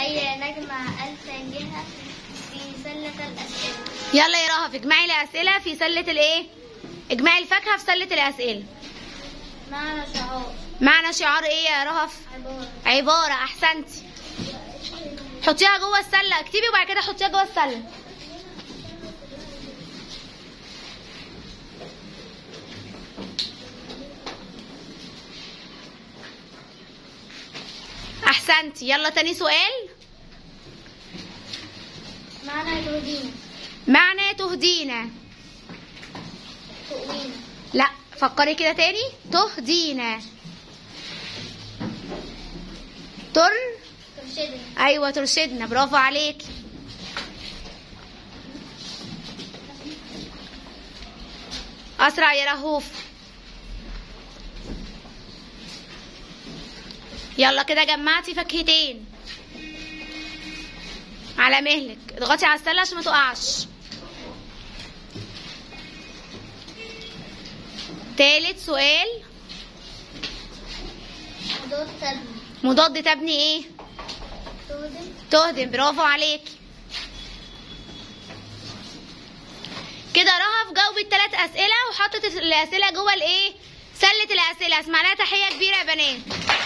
هيا نجمع ألف جهة في سلة الأسئلة يلا يا رهف اجمعي الاسئله في سله الايه اجمعي الفاكهه في سله الاسئله معنى شعار معنى شعار ايه يا رهف عبارة عباره احسنتي حطيها جوه السله اكتبي وبعد كده حطيها جوه السله احسنتي يلا تاني سؤال معنى تهدينا معنى تهدينا تؤوينا لا فكري كده تاني تهدينا تر ترشدنا ايوه ترشدنا برافو عليك اسرع يا رهوف يلا كده جمعتي فاكهتين على مهلك اضغطي على السله عشان ما تقعش تالت سؤال مضاد تبني مضاد تبني ايه تهدم تهدم برافو عليك كده رهف جاوبت ثلاث اسئله وحطت الاسئله جوه الايه سله الاسئله اسمع لها تحيه كبيره يا بنات